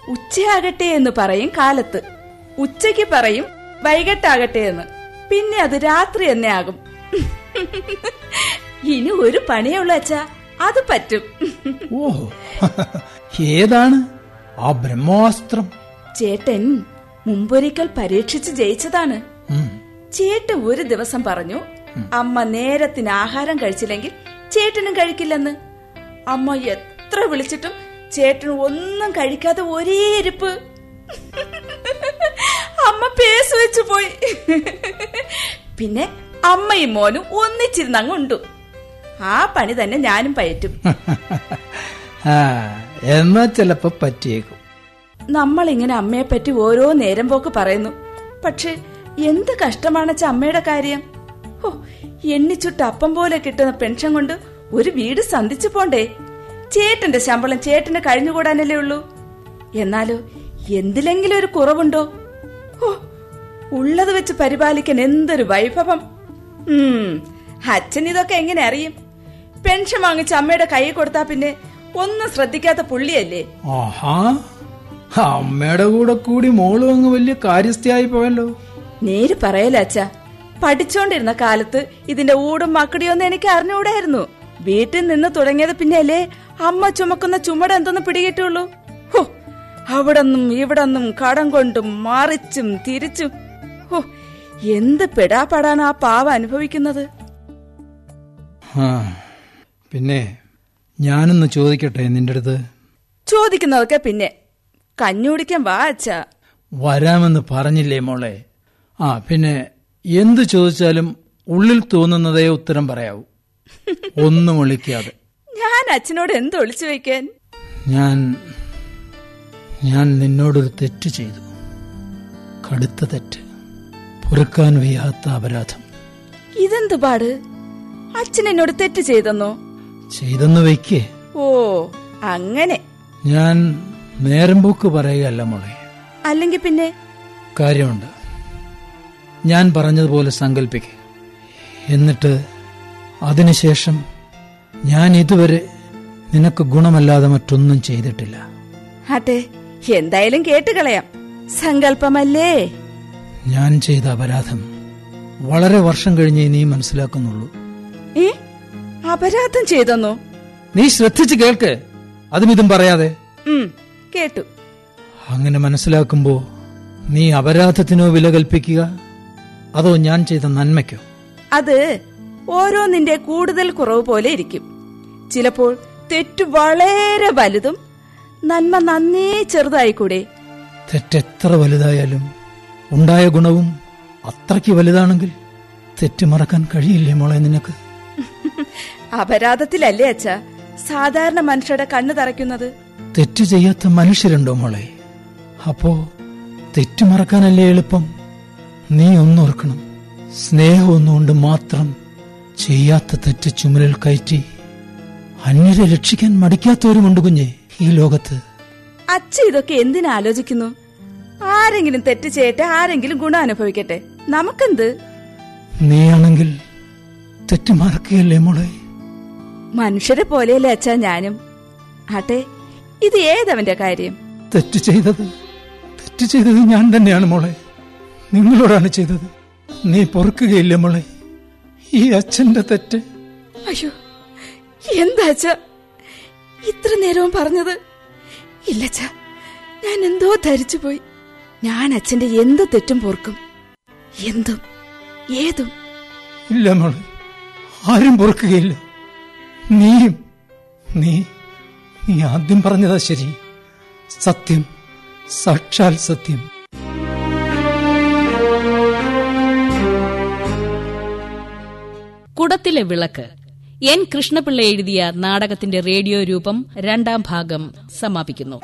ഉച്ചയാകട്ടെ എന്ന് പറയും കാലത്ത് ഉച്ചയ്ക്ക് പറയും വൈകിട്ടാകട്ടെ എന്ന് പിന്നെ അത് രാത്രി തന്നെ ആകും ഇനി ഒരു പണിയേ ഉള്ളൂ അച്ഛാ അത് പറ്റും ഓഹോ ഏതാണ് ആ ബ്രഹ്മാസ്ത്രം ചേട്ടൻ മുമ്പൊരിക്കൽ പരീക്ഷിച്ച് ജയിച്ചതാണ് ഉം. ചേട്ടൻ ഒരു ദിവസം പറഞ്ഞു അമ്മ നേരത്തിന് ആഹാരം കഴിച്ചില്ലെങ്കിൽ ചേട്ടനും കഴിക്കില്ലെന്ന് അമ്മ എത്ര വിളിച്ചിട്ടും ചേട്ടൻ ഒന്നും കഴിക്കാതെ ഒരേ ഇരിപ്പ് അമ്മ പേസ് വെച്ചു പോയി പിന്നെ അമ്മയും മോനും ഒന്നിച്ചിരുന്ന് അങ്ങ് ഉണ്ടു ആ പണി തന്നെ ഞാനും പയറ്റും ആ എന്നാ ചിലപ്പോ പറ്റിയേക്കും നമ്മളിങ്ങനെ അമ്മയെ പറ്റി ഓരോ നേരം പോക്ക് പറയുന്നു പക്ഷെ എന്ത് കഷ്ടമാണച്ച അമ്മയുടെ കാര്യം ഹോ എണ്ണിച്ചുട്ട് അപ്പം പോലെ കിട്ടുന്ന പെൻഷൻ കൊണ്ട് ഒരു വീട് സന്ധിച്ചു പോണ്ടേ ചേട്ടന്റെ ശമ്പളം ചേട്ടന് കഴിഞ്ഞുകൂടാനല്ലേ ഉള്ളൂ എന്നാലോ എന്തിലെങ്കിലും ഒരു കുറവുണ്ടോ ഹോ ഉള്ളത് വെച്ച് പരിപാലിക്കാൻ എന്തൊരു വൈഭവം ഉം അച്ഛൻ ഇതൊക്കെ എങ്ങനെ അറിയും പെൻഷൻ വാങ്ങിച്ച് അമ്മയുടെ കൈ കൊടുത്താ പിന്നെ ഒന്നും ശ്രദ്ധിക്കാത്ത പുള്ളിയല്ലേ ആഹാ അമ്മയുടെ കൂടെ കൂടി മോളും അങ്ങ് വലിയ കാര്യസ്ഥയായി പോയല്ലോ നേര് പറയല അച്ഛ പഠിച്ചോണ്ടിരുന്ന കാലത്ത് ഇതിന്റെ ഊടും മക്കടിയൊന്നും എനിക്ക് അറിഞ്ഞുകൂടായിരുന്നു വീട്ടിൽ നിന്ന് തുടങ്ങിയത് പിന്നെയല്ലേ അമ്മ ചുമക്കുന്ന ചുമട് എന്തെന്ന് പിടികിട്ടുള്ളൂ ഹോ അവിടന്നും ഇവിടന്നും കടം കൊണ്ടും മറിച്ചും തിരിച്ചും ഹോ എന്ത് പെടാപ്പാടാണ് ആ പാവ അനുഭവിക്കുന്നത് ആ പിന്നെ ഞാനൊന്ന് ചോദിക്കട്ടെ നിന്റെ അടുത്ത് ചോദിക്കുന്നതൊക്കെ പിന്നെ കഞ്ഞുടിക്കാൻ വാ അച്ഛ വരാമെന്ന് പറഞ്ഞില്ലേ മോളെ ആ പിന്നെ എന്തു ചോദിച്ചാലും ഉള്ളിൽ തോന്നുന്നതേ ഉത്തരം പറയാവൂ ഒന്നും ഒളിക്കാതെ ഞാൻ അച്ഛനോട് എന്ത് ഒളിച്ചു വെക്കാൻ ഞാൻ ഞാൻ നിന്നോടൊരു തെറ്റ് ചെയ്തു കടുത്ത തെറ്റ് പൊറുക്കാൻ വയ്യാത്ത അപരാധം ഇതെന്ത് പാട് അച്ഛൻ എന്നോട് തെറ്റ് ചെയ്തെന്നോ ചെയ്തെന്ന് വയ്ക്കേ ഓ അങ്ങനെ ഞാൻ നേരം പോക്ക് പറയുകയല്ല മോളെ അല്ലെങ്കിൽ പിന്നെ കാര്യമുണ്ട് ഞാൻ പറഞ്ഞതുപോലെ സങ്കല്പിക്കുക എന്നിട്ട് അതിനുശേഷം ഞാൻ ഇതുവരെ നിനക്ക് ഗുണമല്ലാതെ മറ്റൊന്നും ചെയ്തിട്ടില്ല ആട്ടെ എന്തായാലും കേട്ടുകളയാം സങ്കല്പമല്ലേ ഞാൻ ചെയ്ത അപരാധം വളരെ വർഷം കഴിഞ്ഞേ നീ മനസ്സിലാക്കുന്നുള്ളൂ ഏ അപരാധം ചെയ്തെന്നോ നീ ശ്രദ്ധിച്ച് കേൾക്ക് അതും ഇതും പറയാതെ ഉം കേട്ടു അങ്ങനെ മനസ്സിലാക്കുമ്പോ നീ അപരാധത്തിനോ വില കൽപ്പിക്കുക അതോ ഞാൻ ചെയ്ത നന്മയ്ക്കോ അത് ഓരോന്നിന്റെ കൂടുതൽ കുറവ് പോലെ ഇരിക്കും ചിലപ്പോൾ തെറ്റ് വളരെ വലുതും നന്മ നന്നേ ചെറുതായിക്കൂടെ തെറ്റെത്ര വലുതായാലും ഉണ്ടായ ഗുണവും അത്രയ്ക്ക് വലുതാണെങ്കിൽ തെറ്റ് മറക്കാൻ കഴിയില്ലേ മോളെ നിനക്ക് അപരാധത്തിലല്ലേ അച്ഛ സാധാരണ മനുഷ്യരുടെ കണ്ണു തറയ്ക്കുന്നത് തെറ്റ് ചെയ്യാത്ത മനുഷ്യരുണ്ടോ മോളെ അപ്പോ തെറ്റ് മറക്കാനല്ലേ എളുപ്പം നീ ഒന്നോർക്കണം സ്നേഹം ഒന്നുകൊണ്ട് മാത്രം ചെയ്യാത്ത തെറ്റ് ചുമലിൽ കയറ്റി അന്യരെ രക്ഷിക്കാൻ മടിക്കാത്തവരുമുണ്ട് കുഞ്ഞെ ഈ ലോകത്ത് അച്ഛ ഇതൊക്കെ എന്തിനാ ആലോചിക്കുന്നു ആരെങ്കിലും തെറ്റ് ചെയ്യട്ടെ ആരെങ്കിലും ഗുണം അനുഭവിക്കട്ടെ നമുക്കെന്ത് നീയാണെങ്കിൽ തെറ്റ് മറക്കുകയല്ലേ മോളെ മനുഷ്യരെ പോലെയല്ലേ അച്ഛാ ഞാനും ആട്ടെ ഇത് ഏതവന്റെ കാര്യം തെറ്റ് ചെയ്തത് തെറ്റ് ചെയ്തത് ഞാൻ തന്നെയാണ് മോളെ നിങ്ങളോടാണ് ചെയ്തത് നീ പൊറുക്കുകയില്ല മോളെ ഈ അച്ഛന്റെ തെറ്റ് അയ്യോ എന്താ അച്ഛ ഇത്ര നേരവും പറഞ്ഞത് ഇല്ലച്ച ഞാൻ എന്തോ ധരിച്ചു പോയി ഞാൻ അച്ഛന്റെ എന്ത് തെറ്റും പൊറുക്കും എന്തും ഏതും ഇല്ല മോളെ ആരും പൊറുക്കുകയില്ല നീയും നീ നീ ആദ്യം പറഞ്ഞതാ ശരി സത്യം സാക്ഷാൽ സത്യം കുടത്തിലെ വിളക്ക് എൻ കൃഷ്ണപിള്ള എഴുതിയ നാടകത്തിന്റെ റേഡിയോ രൂപം രണ്ടാം ഭാഗം സമാപിക്കുന്നു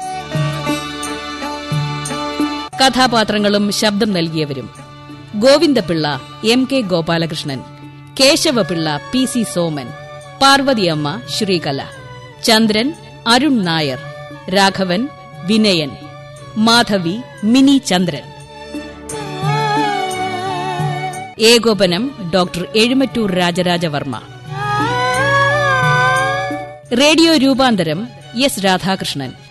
കഥാപാത്രങ്ങളും ശബ്ദം നൽകിയവരും Govindapillai M K Gopalakrishnan Keshavapillai P C Soman Parvathiyamma Sreekala Chandran Arun Nair Raghavan Vinayan Madhavi Mini Chandran ഏകോപനം ഡോക്ടർ എഴുമറ്റൂർ രാജരാജവർമ്മ റേഡിയോ രൂപാന്തരം എസ് രാധാകൃഷ്ണൻ